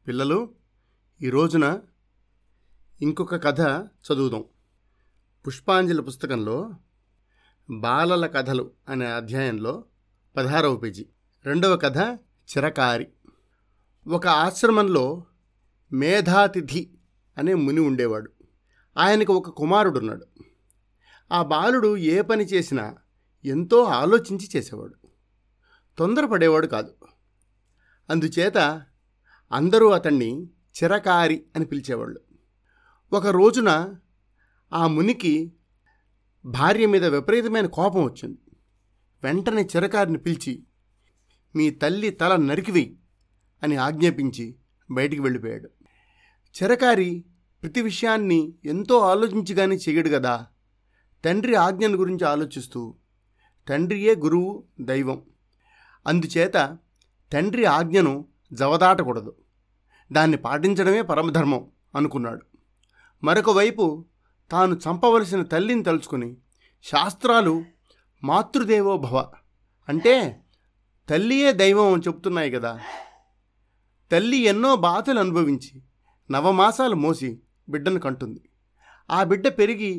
పిల్లలు ఈ రోజున ఇంకొక కథ చదువుదాం పుష్పాంజలి పుస్తకంలో బాలల కథలు అనే అధ్యాయంలో పదహారవ పేజీ రెండవ కథ చిరకారి ఒక ఆశ్రమంలో మేధాతిథి అనే ముని ఉండేవాడు ఆయనకు ఒక కుమారుడున్నాడు ఆ బాలుడు ఏ పని చేసినా ఎంతో ఆలోచించి చేసేవాడు తొందరపడేవాడు కాదు అందుచేత అందరూ అతన్ని చిరకారి అని పిలిచేవాళ్ళు ఒక రోజున ఆ మునికి భార్య మీద విపరీతమైన కోపం వచ్చింది వెంటనే చిరకారిని పిలిచి మీ తల్లి తల నరికివేయి అని ఆజ్ఞాపించి బయటికి వెళ్ళిపోయాడు చిరకారి ప్రతి విషయాన్ని ఎంతో ఆలోచించి కానీ చెయ్యడు కదా తండ్రి ఆజ్ఞను గురించి ఆలోచిస్తూ తండ్రియే గురువు దైవం అందుచేత తండ్రి ఆజ్ఞను జవదాటకూడదు దాన్ని పాటించడమే పరమధర్మం అనుకున్నాడు మరొక వైపు తాను చంపవలసిన తల్లిని తలుచుకుని శాస్త్రాలు మాతృదేవో భవ అంటే తల్లియే దైవం అని చెప్తున్నాయి కదా తల్లి ఎన్నో బాధలు అనుభవించి నవమాసాలు మోసి బిడ్డను కంటుంది ఆ బిడ్డ పెరిగి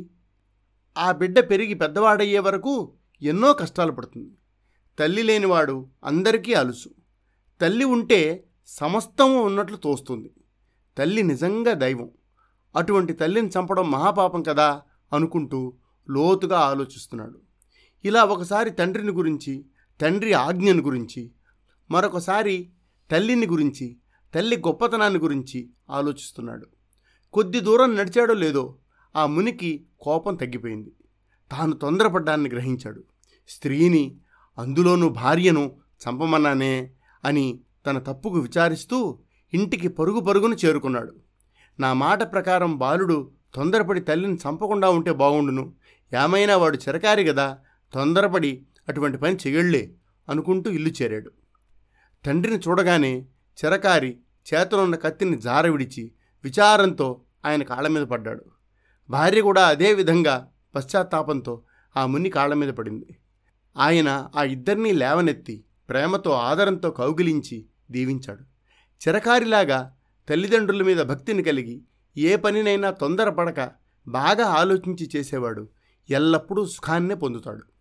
ఆ బిడ్డ పెరిగి పెద్దవాడయ్యే వరకు ఎన్నో కష్టాలు పడుతుంది తల్లి లేనివాడు అందరికీ అలుసు తల్లి ఉంటే సమస్తము ఉన్నట్లు తోస్తుంది తల్లి నిజంగా దైవం అటువంటి తల్లిని చంపడం మహాపాపం కదా అనుకుంటూ లోతుగా ఆలోచిస్తున్నాడు ఇలా ఒకసారి తండ్రిని గురించి తండ్రి ఆజ్ఞను గురించి మరొకసారి తల్లిని గురించి తల్లి గొప్పతనాన్ని గురించి ఆలోచిస్తున్నాడు కొద్ది దూరం నడిచాడో లేదో ఆ మునికి కోపం తగ్గిపోయింది తాను తొందరపడ్డాన్ని గ్రహించాడు స్త్రీని అందులోనూ భార్యను చంపమన్నానే అని తన తప్పుకు విచారిస్తూ ఇంటికి పరుగు పరుగును చేరుకున్నాడు నా మాట ప్రకారం బాలుడు తొందరపడి తల్లిని చంపకుండా ఉంటే బాగుండును ఏమైనా వాడు చిరకారి కదా తొందరపడి అటువంటి పని చెయ్యళ్లే అనుకుంటూ ఇల్లు చేరాడు తండ్రిని చూడగానే చిరకారి చేతనున్న కత్తిని జార విడిచి విచారంతో ఆయన కాళ్ళ మీద పడ్డాడు భార్య కూడా అదే విధంగా పశ్చాత్తాపంతో ఆ ముని కాళ్ళ మీద పడింది ఆయన ఆ ఇద్దరినీ లేవనెత్తి ప్రేమతో ఆదరంతో కౌగిలించి దీవించాడు చిరకారిలాగా తల్లిదండ్రుల మీద భక్తిని కలిగి ఏ పనినైనా తొందరపడక బాగా ఆలోచించి చేసేవాడు ఎల్లప్పుడూ సుఖాన్నే పొందుతాడు